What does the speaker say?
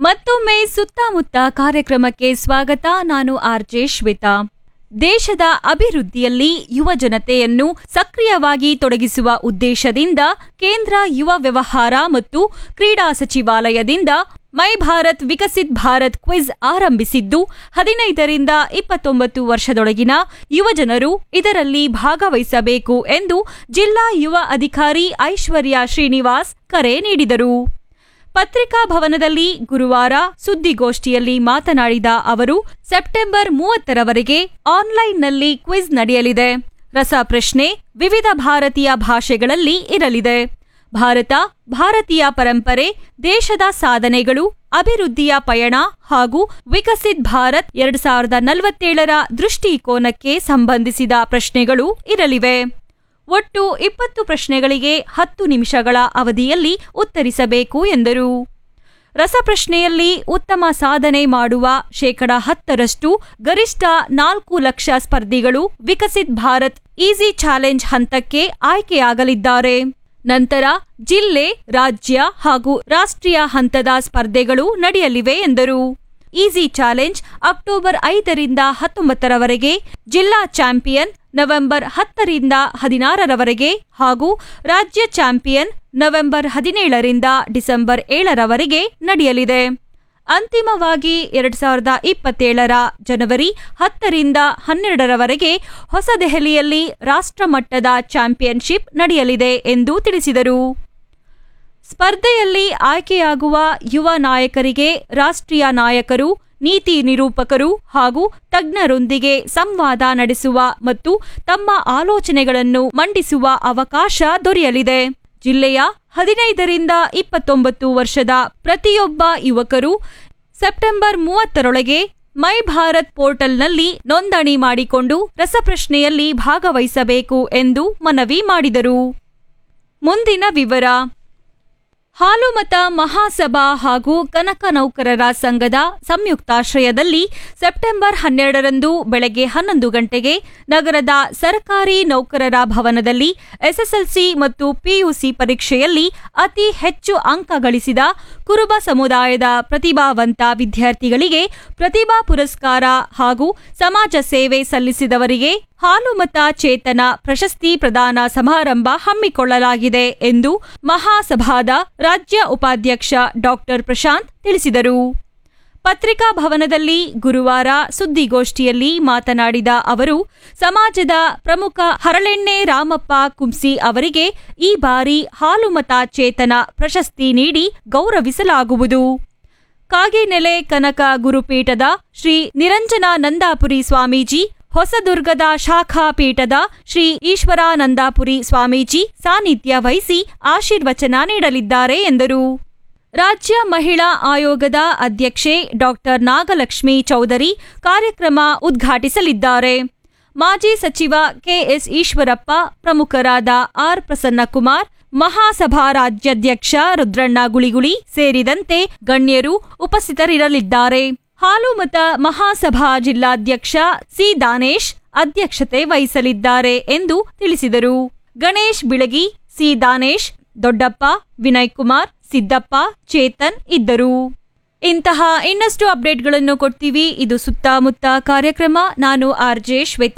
ಮತ್ತೊಮ್ಮೆ ಸುತ್ತಮುತ್ತ ಕಾರ್ಯಕ್ರಮಕ್ಕೆ ಸ್ವಾಗತ ನಾನು ಆರ್ಜೆ ಶ್ವೇತಾ ದೇಶದ ಅಭಿವೃದ್ಧಿಯಲ್ಲಿ ಯುವ ಜನತೆಯನ್ನು ಸಕ್ರಿಯವಾಗಿ ತೊಡಗಿಸುವ ಉದ್ದೇಶದಿಂದ ಕೇಂದ್ರ ಯುವ ವ್ಯವಹಾರ ಮತ್ತು ಕ್ರೀಡಾ ಸಚಿವಾಲಯದಿಂದ ಮೈ ಭಾರತ್ ವಿಕಸಿತ್ ಭಾರತ್ ಕ್ವಿಜ್ ಆರಂಭಿಸಿದ್ದು ಹದಿನೈದರಿಂದ ಇಪ್ಪತ್ತೊಂಬತ್ತು ವರ್ಷದೊಳಗಿನ ಯುವಜನರು ಇದರಲ್ಲಿ ಭಾಗವಹಿಸಬೇಕು ಎಂದು ಜಿಲ್ಲಾ ಯುವ ಅಧಿಕಾರಿ ಐಶ್ವರ್ಯ ಶ್ರೀನಿವಾಸ್ ಕರೆ ನೀಡಿದರು ಪತ್ರಿಕಾ ಭವನದಲ್ಲಿ ಗುರುವಾರ ಸುದ್ದಿಗೋಷ್ಠಿಯಲ್ಲಿ ಮಾತನಾಡಿದ ಅವರು ಸೆಪ್ಟೆಂಬರ್ ಮೂವತ್ತರವರೆಗೆ ಆನ್ಲೈನ್ನಲ್ಲಿ ಕ್ವಿಜ್ ನಡೆಯಲಿದೆ ರಸಪ್ರಶ್ನೆ ವಿವಿಧ ಭಾರತೀಯ ಭಾಷೆಗಳಲ್ಲಿ ಇರಲಿದೆ ಭಾರತ ಭಾರತೀಯ ಪರಂಪರೆ ದೇಶದ ಸಾಧನೆಗಳು ಅಭಿವೃದ್ಧಿಯ ಪಯಣ ಹಾಗೂ ವಿಕಸಿತ್ ಭಾರತ್ ಎರಡ್ ಸಾವಿರದ ನಲವತ್ತೇಳರ ದೃಷ್ಟಿಕೋನಕ್ಕೆ ಸಂಬಂಧಿಸಿದ ಪ್ರಶ್ನೆಗಳು ಇರಲಿವೆ ಒಟ್ಟು ಇಪ್ಪತ್ತು ಪ್ರಶ್ನೆಗಳಿಗೆ ಹತ್ತು ನಿಮಿಷಗಳ ಅವಧಿಯಲ್ಲಿ ಉತ್ತರಿಸಬೇಕು ಎಂದರು ರಸಪ್ರಶ್ನೆಯಲ್ಲಿ ಉತ್ತಮ ಸಾಧನೆ ಮಾಡುವ ಶೇಕಡ ಹತ್ತರಷ್ಟು ಗರಿಷ್ಠ ನಾಲ್ಕು ಲಕ್ಷ ಸ್ಪರ್ಧಿಗಳು ವಿಕಸಿತ್ ಭಾರತ್ ಈಸಿ ಚಾಲೆಂಜ್ ಹಂತಕ್ಕೆ ಆಯ್ಕೆಯಾಗಲಿದ್ದಾರೆ ನಂತರ ಜಿಲ್ಲೆ ರಾಜ್ಯ ಹಾಗೂ ರಾಷ್ಟ್ರೀಯ ಹಂತದ ಸ್ಪರ್ಧೆಗಳು ನಡೆಯಲಿವೆ ಎಂದರು ಈಸಿ ಚಾಲೆಂಜ್ ಅಕ್ಟೋಬರ್ ಐದರಿಂದ ಹತ್ತೊಂಬತ್ತರವರೆಗೆ ಜಿಲ್ಲಾ ಚಾಂಪಿಯನ್ ನವೆಂಬರ್ ಹತ್ತರಿಂದ ಹದಿನಾರರವರೆಗೆ ಹಾಗೂ ರಾಜ್ಯ ಚಾಂಪಿಯನ್ ನವೆಂಬರ್ ಹದಿನೇಳರಿಂದ ಡಿಸೆಂಬರ್ ಏಳರವರೆಗೆ ನಡೆಯಲಿದೆ ಅಂತಿಮವಾಗಿ ಎರಡ್ ಸಾವಿರದ ಇಪ್ಪತ್ತೇಳರ ಜನವರಿ ಹತ್ತರಿಂದ ಹನ್ನೆರಡರವರೆಗೆ ಹೊಸದೆಹಲಿಯಲ್ಲಿ ರಾಷ್ಟ್ರಮಟ್ಟದ ಚಾಂಪಿಯನ್ಶಿಪ್ ನಡೆಯಲಿದೆ ಎಂದು ತಿಳಿಸಿದರು ಸ್ಪರ್ಧೆಯಲ್ಲಿ ಆಯ್ಕೆಯಾಗುವ ಯುವ ನಾಯಕರಿಗೆ ರಾಷ್ಟ್ರೀಯ ನಾಯಕರು ನೀತಿ ನಿರೂಪಕರು ಹಾಗೂ ತಜ್ಞರೊಂದಿಗೆ ಸಂವಾದ ನಡೆಸುವ ಮತ್ತು ತಮ್ಮ ಆಲೋಚನೆಗಳನ್ನು ಮಂಡಿಸುವ ಅವಕಾಶ ದೊರೆಯಲಿದೆ ಜಿಲ್ಲೆಯ ಹದಿನೈದರಿಂದ ಇಪ್ಪತ್ತೊಂಬತ್ತು ವರ್ಷದ ಪ್ರತಿಯೊಬ್ಬ ಯುವಕರು ಸೆಪ್ಟೆಂಬರ್ ಮೂವತ್ತರೊಳಗೆ ಮೈ ಭಾರತ್ ಪೋರ್ಟಲ್ನಲ್ಲಿ ನೋಂದಣಿ ಮಾಡಿಕೊಂಡು ರಸಪ್ರಶ್ನೆಯಲ್ಲಿ ಭಾಗವಹಿಸಬೇಕು ಎಂದು ಮನವಿ ಮಾಡಿದರು ಮುಂದಿನ ವಿವರ ಹಾಲುಮತ ಮಹಾಸಭಾ ಹಾಗೂ ಕನಕ ನೌಕರರ ಸಂಘದ ಸಂಯುಕ್ತಾಶ್ರಯದಲ್ಲಿ ಸೆಪ್ಟೆಂಬರ್ ಹನ್ನೆರಡರಂದು ಬೆಳಗ್ಗೆ ಹನ್ನೊಂದು ಗಂಟೆಗೆ ನಗರದ ಸರ್ಕಾರಿ ನೌಕರರ ಭವನದಲ್ಲಿ ಎಸ್ಎಸ್ಎಲ್ಸಿ ಮತ್ತು ಪಿಯುಸಿ ಪರೀಕ್ಷೆಯಲ್ಲಿ ಅತಿ ಹೆಚ್ಚು ಅಂಕ ಗಳಿಸಿದ ಕುರುಬ ಸಮುದಾಯದ ಪ್ರತಿಭಾವಂತ ವಿದ್ಯಾರ್ಥಿಗಳಿಗೆ ಪ್ರತಿಭಾ ಪುರಸ್ಕಾರ ಹಾಗೂ ಸಮಾಜ ಸೇವೆ ಸಲ್ಲಿಸಿದವರಿಗೆ ಹಾಲುಮತ ಚೇತನ ಪ್ರಶಸ್ತಿ ಪ್ರದಾನ ಸಮಾರಂಭ ಹಮ್ಮಿಕೊಳ್ಳಲಾಗಿದೆ ಎಂದು ಮಹಾಸಭಾದ ರಾಜ್ಯ ಉಪಾಧ್ಯಕ್ಷ ಡಾಕ್ಟರ್ ಪ್ರಶಾಂತ್ ತಿಳಿಸಿದರು ಪತ್ರಿಕಾ ಭವನದಲ್ಲಿ ಗುರುವಾರ ಸುದ್ದಿಗೋಷ್ಠಿಯಲ್ಲಿ ಮಾತನಾಡಿದ ಅವರು ಸಮಾಜದ ಪ್ರಮುಖ ಹರಳೆಣ್ಣೆ ರಾಮಪ್ಪ ಕುಂಸಿ ಅವರಿಗೆ ಈ ಬಾರಿ ಹಾಲುಮತ ಚೇತನ ಪ್ರಶಸ್ತಿ ನೀಡಿ ಗೌರವಿಸಲಾಗುವುದು ಕಾಗಿನೆಲೆ ಕನಕ ಗುರುಪೀಠದ ಶ್ರೀ ನಿರಂಜನಾನಂದಾಪುರಿ ಸ್ವಾಮೀಜಿ ಹೊಸದುರ್ಗದ ಶಾಖಾ ಪೀಠದ ಶ್ರೀ ಈಶ್ವರಾನಂದಾಪುರಿ ಸ್ವಾಮೀಜಿ ಸಾನ್ನಿಧ್ಯ ವಹಿಸಿ ಆಶೀರ್ವಚನ ನೀಡಲಿದ್ದಾರೆ ಎಂದರು ರಾಜ್ಯ ಮಹಿಳಾ ಆಯೋಗದ ಅಧ್ಯಕ್ಷೆ ಡಾಕ್ಟರ್ ನಾಗಲಕ್ಷ್ಮಿ ಚೌಧರಿ ಕಾರ್ಯಕ್ರಮ ಉದ್ಘಾಟಿಸಲಿದ್ದಾರೆ ಮಾಜಿ ಸಚಿವ ಕೆಎಸ್ ಈಶ್ವರಪ್ಪ ಪ್ರಮುಖರಾದ ಆರ್ ಪ್ರಸನ್ನಕುಮಾರ್ ಮಹಾಸಭಾ ರಾಜ್ಯಾಧ್ಯಕ್ಷ ರುದ್ರಣ್ಣ ಗುಳಿಗುಳಿ ಸೇರಿದಂತೆ ಗಣ್ಯರು ಉಪಸ್ಥಿತರಿರಲಿದ್ದಾರೆ ಹಾಲುಮತ ಮಹಾಸಭಾ ಜಿಲ್ಲಾಧ್ಯಕ್ಷ ಸಿ ದಾನೇಶ್ ಅಧ್ಯಕ್ಷತೆ ವಹಿಸಲಿದ್ದಾರೆ ಎಂದು ತಿಳಿಸಿದರು ಗಣೇಶ್ ಬಿಳಗಿ ಸಿ ದಾನೇಶ್ ದೊಡ್ಡಪ್ಪ ವಿನಯ್ ಕುಮಾರ್ ಸಿದ್ದಪ್ಪ ಚೇತನ್ ಇದ್ದರು ಇಂತಹ ಇನ್ನಷ್ಟು ಅಪ್ಡೇಟ್ಗಳನ್ನು ಕೊಡ್ತೀವಿ ಇದು ಸುತ್ತಮುತ್ತ ಕಾರ್ಯಕ್ರಮ ನಾನು ಆರ್ಜೆ ಶ್ವೇತಾ